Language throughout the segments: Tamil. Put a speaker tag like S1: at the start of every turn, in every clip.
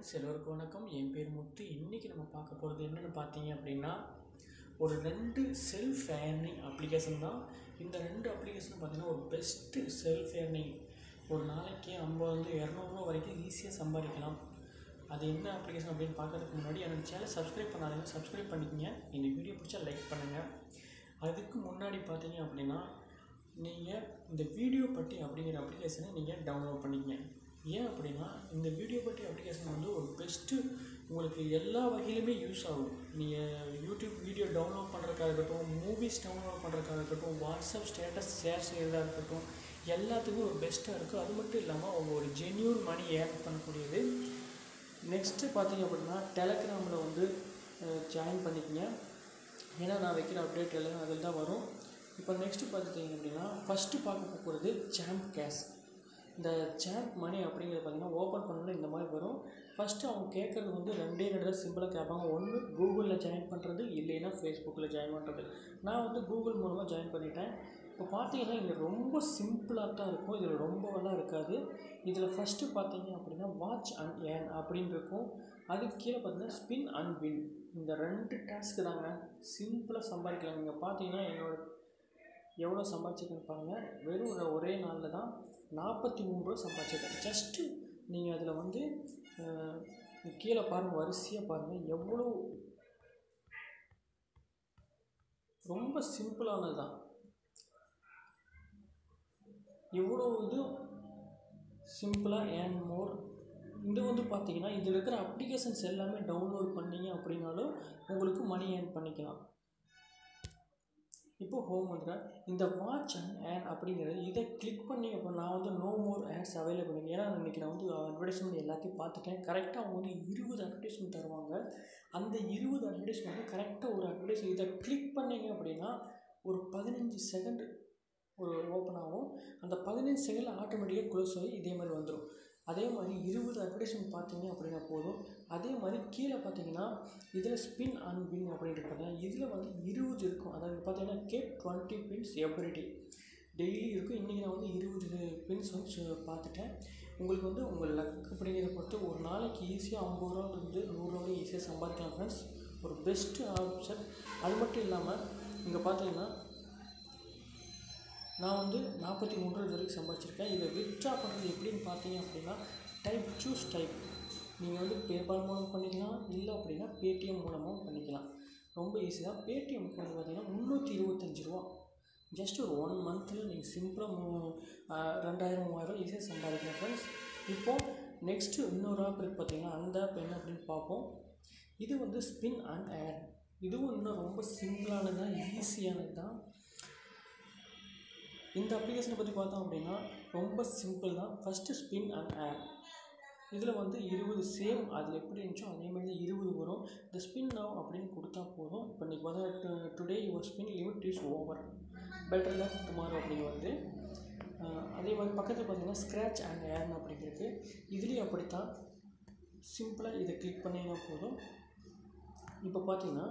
S1: ஃப்ரெண்ட்ஸ் எல்லோருக்கும் வணக்கம் என் பேர் முத்து இன்றைக்கி நம்ம பார்க்க போகிறது என்னென்னு பார்த்தீங்க அப்படின்னா ஒரு ரெண்டு செல்ஃப் ஏர்னிங் அப்ளிகேஷன் தான் இந்த ரெண்டு அப்ளிகேஷன் பார்த்தீங்கன்னா ஒரு பெஸ்ட்டு செல்ஃப் ஏர்னிங் ஒரு நாளைக்கு நம்ம வந்து இரநூறுவா வரைக்கும் ஈஸியாக சம்பாதிக்கலாம் அது என்ன அப்ளிகேஷன் அப்படின்னு பார்க்கறதுக்கு முன்னாடி என்னோட சேனல் சப்ஸ்கிரைப் பண்ணாதீங்க சப்ஸ்கிரைப் பண்ணிக்கங்க இந்த வீடியோ பிடிச்சா லைக் பண்ணுங்கள் அதுக்கு முன்னாடி பார்த்தீங்க அப்படின்னா நீங்கள் இந்த வீடியோ பட்டி அப்படிங்கிற அப்ளிகேஷனை நீங்கள் டவுன்லோட் பண்ணிக்கங்க ஏன் அப்படின்னா இந்த வீடியோ பட்டி அப்ளிகேஷன் வந்து ஒரு பெஸ்ட்டு உங்களுக்கு எல்லா வகையிலுமே யூஸ் ஆகும் நீங்கள் யூடியூப் வீடியோ டவுன்லோட் பண்ணுறதுக்காக இருக்கட்டும் மூவிஸ் டவுன்லோட் பண்ணுறதுக்காக இருக்கட்டும் வாட்ஸ்அப் ஸ்டேட்டஸ் ஷேர் செய்கிறதா இருக்கட்டும் எல்லாத்துக்கும் ஒரு பெஸ்ட்டாக இருக்கும் அது மட்டும் இல்லாமல் அவங்க ஒரு ஜென்யூன் மணி ஏர்ன் பண்ணக்கூடியது நெக்ஸ்ட்டு பார்த்தீங்க அப்படின்னா டெலகிராமில் வந்து ஜாயின் பண்ணிக்கங்க ஏன்னா நான் வைக்கிற அப்டேட் எல்லாம் அதில் தான் வரும் இப்போ நெக்ஸ்ட்டு பார்த்துட்டிங்க அப்படின்னா ஃபஸ்ட்டு பார்க்க போகிறது சாம்ப் கேஷ் இந்த சாம்ப் மணி அப்படிங்கிறது பார்த்தீங்கன்னா ஓப்பன் பண்ணோன்னா இந்த மாதிரி வரும் ஃபஸ்ட்டு அவங்க கேட்குறது வந்து ரெண்டே ரெண்டு தான் சிம்பிளாக கேட்பாங்க ஒன்று கூகுளில் ஜாயின் பண்ணுறது இல்லைன்னா ஃபேஸ்புக்கில் ஜாயின் பண்ணுறது நான் வந்து கூகுள் மூலமாக ஜாயின் பண்ணிட்டேன் இப்போ பார்த்தீங்கன்னா இங்கே ரொம்ப சிம்பிளாக தான் இருக்கும் இதில் ரொம்பவெல்லாம் இருக்காது இதில் ஃபஸ்ட்டு பார்த்தீங்க அப்படின்னா வாட்ச் அண்ட் ஏன் அப்படின்னு இருக்கும் அதுக்கு கீழே பார்த்தீங்கன்னா ஸ்பின் அண்ட் வின் இந்த ரெண்டு டாஸ்க்கு தாங்க சிம்பிளாக சம்பாதிக்கலாம் நீங்கள் பார்த்தீங்கன்னா என்னோட எவ்வளோ சம்பாதிச்சிருக்கேன்னு பாருங்கள் வெறும் ஒரு ஒரே நாளில் தான் நாற்பத்தி மூணு ரூபா சம்பாதிச்சிருக்கேன் ஜஸ்ட்டு நீங்கள் அதில் வந்து அஹ், கீழே பாருங்கள் வரிசையாக பாருங்கள் எவ்வளோ ரொம்ப சிம்பிளானது தான் எவ்வளோ இது சிம்பிளாக ஏன் மோர் இது வந்து பார்த்தீங்கன்னா இதில் இருக்கிற அப்ளிகேஷன்ஸ் எல்லாமே டவுன்லோட் பண்ணீங்க அப்படின்னாலும் உங்களுக்கு மணி ஏர்ன் பண்ணிக்கலாம் இப்போ ஹோம் வந்துடுறேன் இந்த வாட்ச் அண்ட் ஆட் அப்படிங்கிறது இதை கிளிக் பண்ணி அப்போ நான் வந்து நோ மோர் ஆட்ஸ் அவைலபிள் ஏன்னா இன்றைக்கி நான் வந்து அட்வர்டைஸ்மெண்ட் எல்லாத்தையும் பார்த்துட்டேன் கரெக்டாக அவங்க வந்து இருபது அட்வர்டைஸ்மெண்ட் தருவாங்க அந்த இருபது அட்வர்டைஸ்மெண்ட் கரெக்டாக ஒரு அட்வர்டைஸ் இதை கிளிக் பண்ணீங்க அப்படின்னா ஒரு பதினஞ்சு செகண்ட் ஒரு ஓப்பன் ஆகும் அந்த பதினஞ்சு செகண்டில் ஆட்டோமேட்டிக்காக க்ளோஸ் ஆகி இதே மாதிரி வந்துடும் அதே மாதிரி இருபது அட்வர்டைஸ்மெண்ட் பார்த்தீங்க அப்படின்னா போதும் அதே மாதிரி கீழே பார்த்தீங்கன்னா இதில் ஸ்பின் அண்ட் வின் அப்படின்ட்டு பார்த்தீங்கன்னா இதில் வந்து இருபது இருக்கும் அதாவது பார்த்தீங்கன்னா cap twenty spins everyday daily இருக்கும் இன்றைக்கி நான் வந்து இருபது பின்ஸ் வந்து சு- பார்த்துட்டேன் உங்களுக்கு வந்து உங்கள் லக் அப்படிங்கிறத பொறுத்து ஒரு நாளைக்கு ஈஸியாக ஐம்பது ரூபாலேருந்து நூறுரூவா வரை ஈஸியாக சம்பாதிக்கலாம் ஃப்ரெண்ட்ஸ் ஒரு பெஸ்ட்டு ஆப்ஷன் அது மட்டும் இல்லாமல் இங்கே பார்த்தீங்கன்னா நான் வந்து நாற்பத்தி மூணு ரூபா இது வரைக்கும் சம்பாதிச்சிருக்கேன் இதை வித்ட்ரா பண்ணுறது எப்படின்னு பார்த்தீங்க அப்படின்னா டைப் சூஸ் டைப் நீங்கள் வந்து பேபால் மூலம் பண்ணிக்கலாம் இல்லை அப்படின்னா பேடிஎம் மூலமாகவும் பண்ணிக்கலாம் ரொம்ப ஈஸி தான் பேடிஎம் வந்து பார்த்தீங்கன்னா முந்நூற்றி இருபத்தஞ்சி ரூபா ஜஸ்ட் ஒரு ஒன் மந்தில் நீங்கள் சிம்பிளாக மூ ஆஹ் ரெண்டாயிரம் மூவாயிரம் ஈஸியாக சம்பாதிக்கலாம் ஃப்ரெண்ட்ஸ் இப்போது நெக்ஸ்ட்டு இன்னொரு ஆப் இருக்குது பார்த்தீங்கன்னா அந்த ஆப் என்ன அப்படின்னு பார்ப்போம் இது வந்து ஸ்பின் அண்ட் ஆட் இதுவும் இன்னும் ரொம்ப சிம்பிளானது தான் ஈஸியானது தான் இந்த அப்ளிகேஷனை பற்றி பார்த்தோம் அப்படின்னா ரொம்ப சிம்பிள் தான் ஃபஸ்ட்டு ஸ்பின் அண்ட் ஆட் இதில் வந்து இருபது சேம் அதில் எப்படி இருந்துச்சோ அதே மாதிரி தான் இருபது வரும் இந்த ஸ்பின் நவ் அப்படின்னு கொடுத்தா போதும் இப்போ இன்றைக்கி வந்து today your spin limit is over better luck tomorrow அப்படிங்க வந்து அஹ், அதே மாதிரி பக்கத்தில் பார்த்தீங்கன்னா ஸ்க்ராட்ச் அண்ட் ஏர்ன் அப்படிங்கிறது இதுலேயும் அப்படித்தான் சிம்பிளாக இதை கிளிக் பண்ணிங்கன்னா போதும் இப்போ பார்த்தீங்கன்னா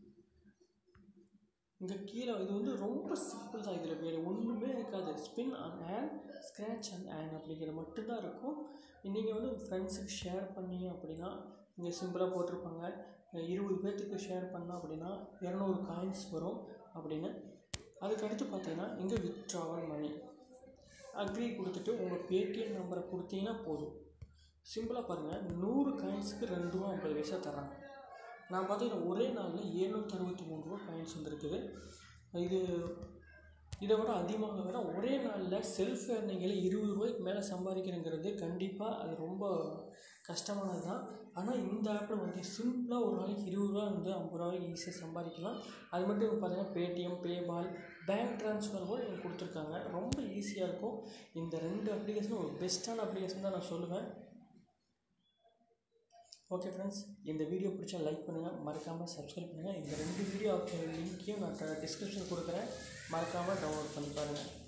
S1: இங்கே கீழே இது வந்து ரொம்ப சிம்பிள் தான் இதில் வேறு ஒன்றுமே இருக்காது spin and hand scratch and hand அப்படிங்கிற மட்டும்தான் இருக்கும் நீங்கள் வந்து ஃப்ரெண்ட்ஸுக்கு ஷேர் பண்ணீங்க அப்படின்னா இங்கே சிம்பிளாக போட்டிருப்பாங்க அஹ் இருபது பேர்த்துக்கு ஷேர் பண்ணோம் அப்படின்னா இரநூறு காயின்ஸ் வரும் அப்படின்னு அதுக்கடுத்து பார்த்தீங்கன்னா இங்கே வித்ட்ராவல் மணி அக்ரி கொடுத்துட்டு உங்கள் பேடிஎம் நம்பரை கொடுத்தீங்கன்னா போதும் சிம்பிளாக பாருங்கள் நூறு காயின்ஸுக்கு ரெண்டு ரூபா ஐம்பது பைசா தராங்க நான் பார்த்தீங்கன்னா ஒரே நாளில் எழுநூற்றி அறுபத்தி மூணு ரூபா காயின்ஸ் வந்திருக்குது இது இதை விட அதிகமாக விட ஒரே நாளில் செல்ஃப் ஏர்னிங்கில் இருபது ரூபாய்க்கு மேலே சம்பாதிக்கிறேங்கிறது கண்டிப்பாக அது ரொம்ப கஷ்டமானது தான் ஆனால் இந்த ஆப்பில் வந்து சிம்பிளாக ஒரு நாளைக்கு இருபது ரூபா வந்து ஐம்பது ரூபாய்க்கு ஈஸியாக சம்பாதிக்கலாம் அது மட்டும் பார்த்தீங்கன்னா பேடிஎம் பேபால் பேங்க் ட்ரான்ஸ்ஃபர் கூட எனக்கு கொடுத்துருக்காங்க ரொம்ப ஈஸியாக இருக்கும் இந்த ரெண்டு அப்ளிகேஷனும் ஒரு பெஸ்ட்டான அப்ளிகேஷன் தான் நான் சொல்லுவேன் ஓகே ஃப்ரெண்ட்ஸ் இந்த வீடியோ பிடிச்சா லைக் பண்ணுங்கள் மறக்காமல் சப்ஸ்கிரைப் பண்ணுங்கள் இந்த ரெண்டு வீடியோ லிங்க்கையும் நான் டிஸ்கிரிப்ஷன் கொடுக்குறேன் மறக்காமல் டவுன்லோட் பண்ணி பாருங்கள்